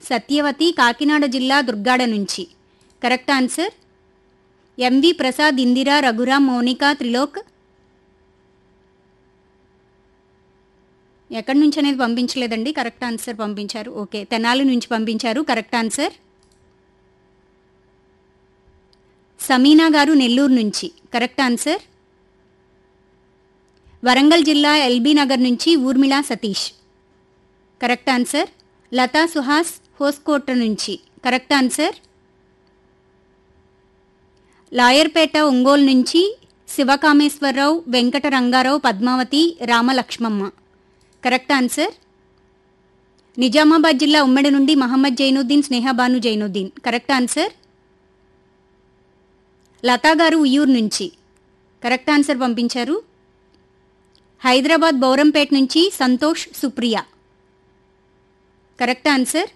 సత్యవతి కాకినాడ జిల్లా దుర్గాడ నుంచి correct answer M V Prasad Indira Raghuram Mounika Trilok ఎక్కడి నుంచి అనేది పంపించలేదండి కరెక్ట్ ఆన్సర్ పంపించారు ఓకే తెనాలి నుంచి పంపించారు కరెక్ట్ ఆన్సర్ సమీనా గారు నెల్లూరు నుంచి కరెక్ట్ ఆన్సర్ వరంగల్ జిల్లా ఎల్బీ నగర్ నుంచి ఊర్మిళ సతీష్ కరెక్ట్ ఆన్సర్ లతా సుహాస్ హోస్కోట నుంచి కరెక్ట్ ఆన్సర్ లాయర్పేట ఒంగోలు నుంచి శివకామేశ్వరరావు వెంకట రంగారావు పద్మావతి రామలక్ష్మమ్మ కరెక్ట్ ఆన్సర్ నిజామాబాద్ జిల్లా ఉమ్మడి నుండి మహమ్మద్ జైనుద్దీన్ స్నేహబాను జైనుద్దీన్ కరెక్ట్ ఆన్సర్ లతా గారు ఉయ్యూరు నుంచి కరెక్ట్ ఆన్సర్ పంపించారు హైదరాబాద్ బౌరంపేట నుంచి సంతోష్ సుప్రియ కరెక్ట్ ఆన్సర్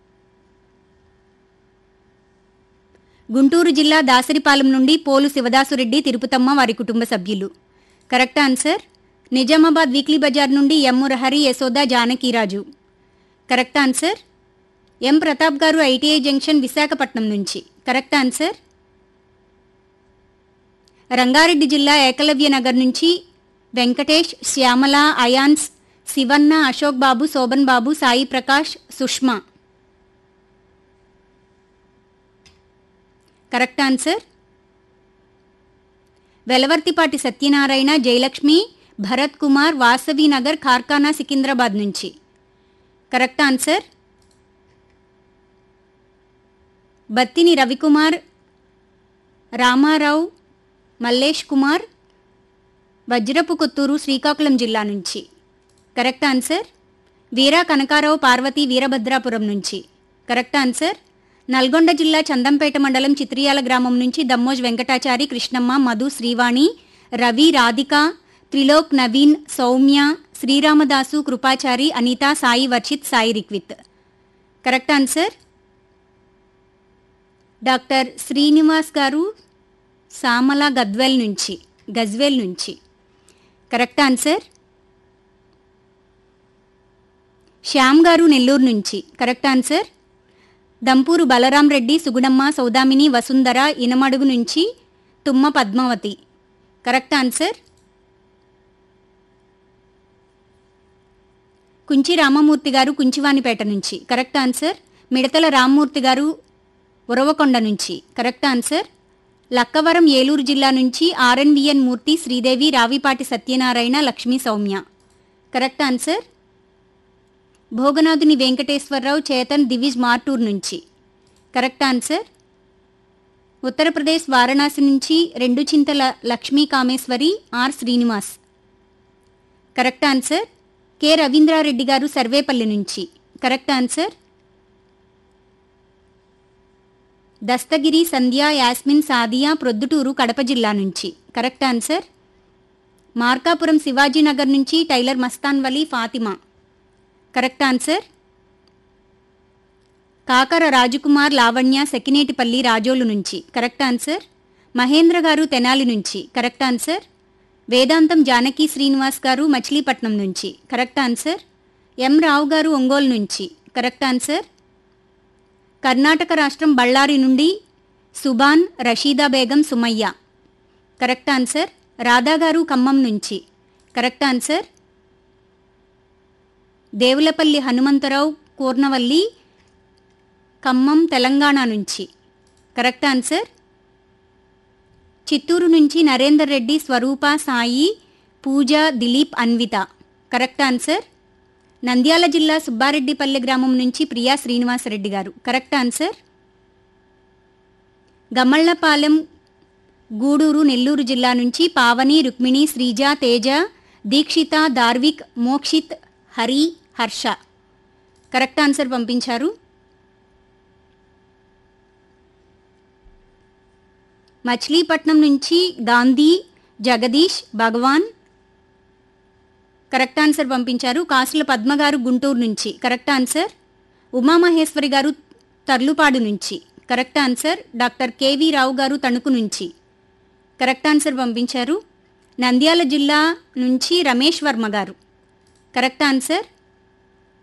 గుంటూరు జిల్లా దాసరిపాలెం నుండి పోలు శివదాసురెడ్డి తిరుపతమ్మ వారి కుటుంబ సభ్యులు correct answer Nizamabad weekly Bazar నుండి M Murahari Yashoda Janakiraju correct answer ఎం ప్రతాప్ గారు ఐటీఐ జంక్షన్ విశాఖపట్నం నుంచి కరెక్ట్ ఆన్సర్ రంగారెడ్డి జిల్లా ఏకలవ్య నగర్ నుంచి వెంకటేష్ శ్యామల అయాన్స్ శివన్న అశోక్ బాబు శోభన్ బాబు సాయి ప్రకాష్ సుష్మా కరెక్ట్ ఆన్సర్ వెలవర్తిపాటి సత్యనారాయణ జయలక్ష్మి భరత్ కుమార్ వాసవి నగర్ కార్ఖానా సికింద్రాబాద్ నుంచి కరెక్ట్ ఆన్సర్ బత్తిని రవికుమార్ రామారావు మల్లేష్ కుమార్ వజ్రపు కొత్తూరు శ్రీకాకుళం జిల్లా నుంచి కరెక్ట్ ఆన్సర్ వీరా కనకారావు పార్వతి వీరభద్రాపురం నుంచి కరెక్ట్ ఆన్సర్ నల్గొండ జిల్లా చందంపేట మండలం చిత్రియాల గ్రామం నుంచి Dammoj Venkatachari Krishnamma Madhu Srivani Ravi Radhika Trilok Naveen Soumya Sriramadasu Krupachari Anitha Sai Varshith Sai Rikvith correct answer doctor Srinivas గారు సామల గద్వేల్ నుంచి గజ్వేల్ నుంచి కరెక్ట్ ఆన్సర్ శ్యామ్ గారు నెల్లూరు నుంచి కరెక్ట్ ఆన్సర్ దంపూరు బలరాం రెడ్డి సుగుణమ్మ సౌదామిని వసుంధర ఇనమడుగు నుంచి తుమ్మ పద్మావతి కరెక్ట్ ఆన్సర్ కుంచి రామమూర్తి గారు కుంచివానిపేట నుంచి కరెక్ట్ ఆన్సర్ మిడతల రామ్మూర్తి గారు ఉరవకొండ నుంచి కరెక్ట్ ఆన్సర్ లక్కవరం ఏలూరు జిల్లా నుంచి R N V N Murthy Sridevi Ravipati Satyanarayana Lakshmi Soumya correct answer Bhoganathuni Venkateswararao Chetan Divij Martur నుంచి కరెక్ట్ ఆన్సర్ ఉత్తరప్రదేశ్ వారణాసి నుంచి రెండు Chintala Lakshmi Kameswari R Srinivas correct answer K Raveendrareddy గారు సర్వేపల్లి నుంచి కరెక్ట్ ఆన్సర్ దస్తగిరి సంధ్య యాస్మిన్ సాదియా ప్రొద్దుటూరు కడప జిల్లా నుంచి కరెక్ట్ ఆన్సర్ మార్కాపురం శివాజీనగర్ నుంచి tailor Mastan Vali Fatima correct answer Kakara Rajkumar Lavanya సెకినేటిపల్లి Razole నుంచి కరెక్ట్ ఆన్సర్ మహేంద్ర గారు తెనాలి నుంచి కరెక్ట్ ఆన్సర్ వేదాంతం జానకి శ్రీనివాస్ గారు మచిలీపట్నం నుంచి కరెక్ట్ ఆన్సర్ ఎం రావు గారు ఒంగోలు నుంచి కరెక్ట్ ఆన్సర్ కర్ణాటక రాష్ట్రం బళ్ళారి నుండి సుబాన్ రషీదా బేగం సుమయ్య కరెక్ట్ ఆన్సర్ రాధా గారు ఖమ్మం నుంచి కరెక్ట్ ఆన్సర్ దేవులపల్లి హనుమంతరావు కూర్నవల్లి ఖమ్మం తెలంగాణ నుంచి కరెక్ట్ ఆన్సర్ చిత్తూరు నుంచి నరేందర్ రెడ్డి స్వరూప సాయి పూజ దిలీప్ అన్విత కరెక్ట్ ఆన్సర్ నంద్యాల జిల్లా సుబ్బారెడ్డిపల్లె గ్రామం నుంచి ప్రియా శ్రీనివాసరెడ్డి గారు కరెక్ట్ ఆన్సర్ గమ్మళ్లపాలెం గూడూరు నెల్లూరు జిల్లా నుంచి పావని రుక్మిణి శ్రీజ తేజ దీక్షిత దార్విక్ మోక్షిత్ హరి హర్ష కరెక్ట్ ఆన్సర్ పంపించారు మచిలీపట్నం నుంచి గాంధీ జగదీష్ భగవాన్ కరెక్ట్ ఆన్సర్ పంపించారు కాసుల పద్మ గారు గుంటూరు నుంచి కరెక్ట్ ఆన్సర్ ఉమామహేశ్వరి గారు తర్లుపాడు నుంచి correct answer doctor K V Rao గారు తణుకు నుంచి కరెక్ట్ ఆన్సర్ పంపించారు నంద్యాల జిల్లా నుంచి రమేష్ వర్మ గారు కరెక్ట్ ఆన్సర్